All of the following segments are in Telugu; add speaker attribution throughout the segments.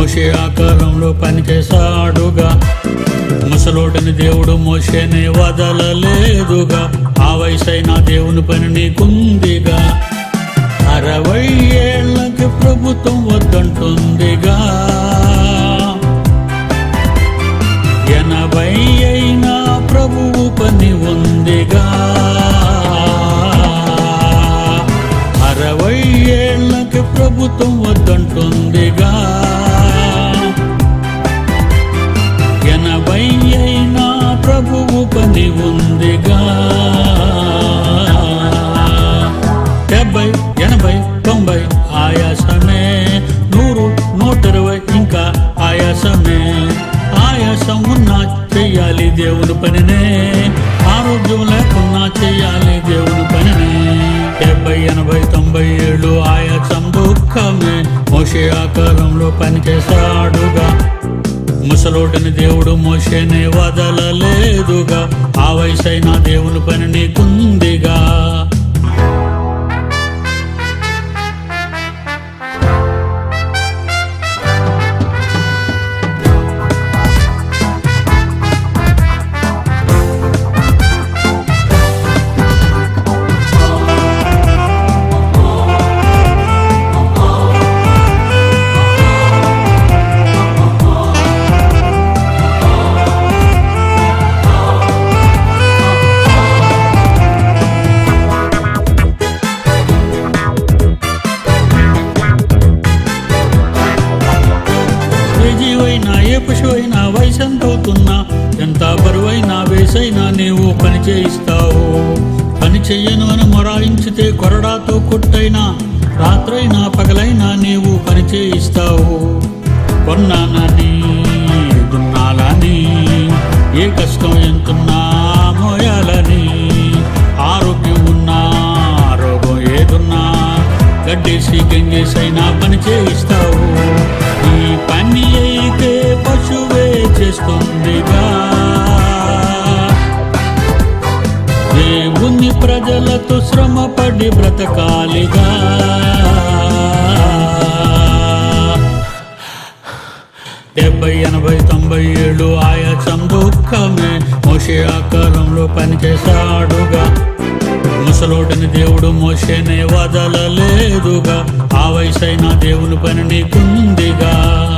Speaker 1: మోషే ఆకారంలో పనిచేశాడుగా ముసలోడిని దేవుడు మోషేనే వదలలేదుగా ఆ వయసైన దేవుని పని నీకుందిగా అరవై ఏళ్ళకి ప్రభుత్వం వద్దంటుందిగా ఎనభై అయినా ప్రభువు పని ఉందిగా అరవై ఏళ్ళకి ప్రభుత్వం వద్దంటుందిగా ఎనభై అయినా ప్రభువు పని ఉందిగా డెబ్బై ఎనభై తొంభై ఆయాసమే నూరు నూట ఇరవై ఇంకా ఆయాసమే ఆయాసం ఉన్నా చెయ్యాలి దేవుని పనినే ఆరోగ్యం లేకున్నా చెయ్యాలి దేవుని పనినే డెబ్బై ఎనభై తొంభై ఏళ్ళు ఆయాసం దుఃఖమే మోషే ఆకారంలో పనిచేశాడుగా ముసలోటిని దేవుడు మోషేనే వదలలేదుగా ఆ వయసైన దేవుని పని నీకుందిగా ఏ జీవైనా ఏ పశువైనా వయసు ఎంత అవుతున్నా ఎంత బరువైనా వేసైనా నీవు పని చేయిస్తావు పని చెయ్యను అని మొరాయించితే కొరడాతో కొట్టైనా రాత్రైనా పగలైనా నీవు పని చేయిస్తావు కొన్నానని దున్నాలని ఏ కష్టం ఎంతున్నా మోయాలని ఆరోగ్యం ఉన్నా రోగం ఏదున్నా గడ్డేసి గంగేసైనా పని చేయిస్తావు ఈ పని అయితే పశువే చేస్తుందిగా దేవుని ప్రజలతో శ్రమపడి బ్రతకాలిగా డెబ్బై ఎనభై తొంభై ఏళ్ళు ఆయాసం దుఃఖమే మోషే ఆకారంలో పనిచేశాడుగా ముసలోటిని దేవుడు మోషేనే వదలలేదుగా ఆ వయసైన దేవుని పని నీకుందిగా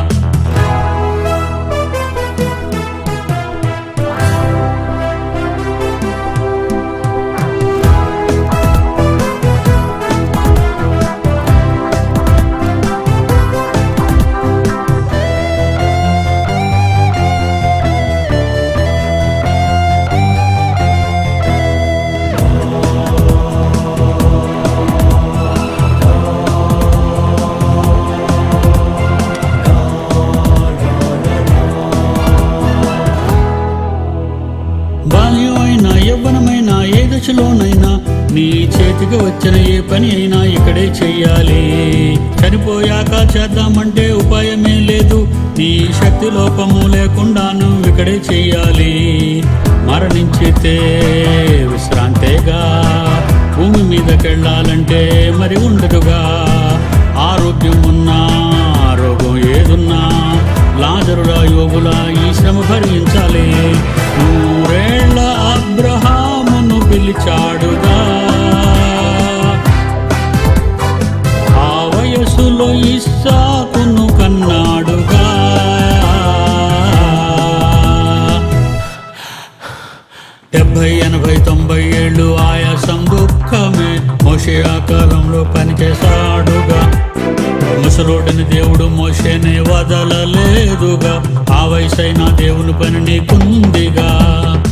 Speaker 1: బాల్యమైనా యవ్వనమైనా ఏ దశలోనైనా నీ చేతికి వచ్చిన ఏ పని అయినా ఇక్కడే చెయ్యాలి చనిపోయాక చేద్దామంటే ఉపాయమే లేదు నీ శక్తి లోపము లేకుండా నువ్వు ఇక్కడే చెయ్యాలి మరణించితే విశ్రాంతేగా భూమి మీదకెళ్ళాలంటే మరి ఉండదుగా ఆరోగ్యం ఉన్నా రోగం ఏదున్నా లాజరుడా యోగులా ఈ శ్రమ భరించాలి నూరేళ్ల అబ్రహామును పిలిచాడుగా ఆ వయసులో ఇస్సాకును కన్నాడుగా డెబ్బై ఎనభై తొంభై ఏళ్ళు ఆయాసం దుఃఖమే మోషే ఆకారంలో పనిచేశాడుగా ముసలోడిని దేవుడు మోషేనే వదలలేదుగా ఆ వయసైన దేవుని పని నీకుందిగా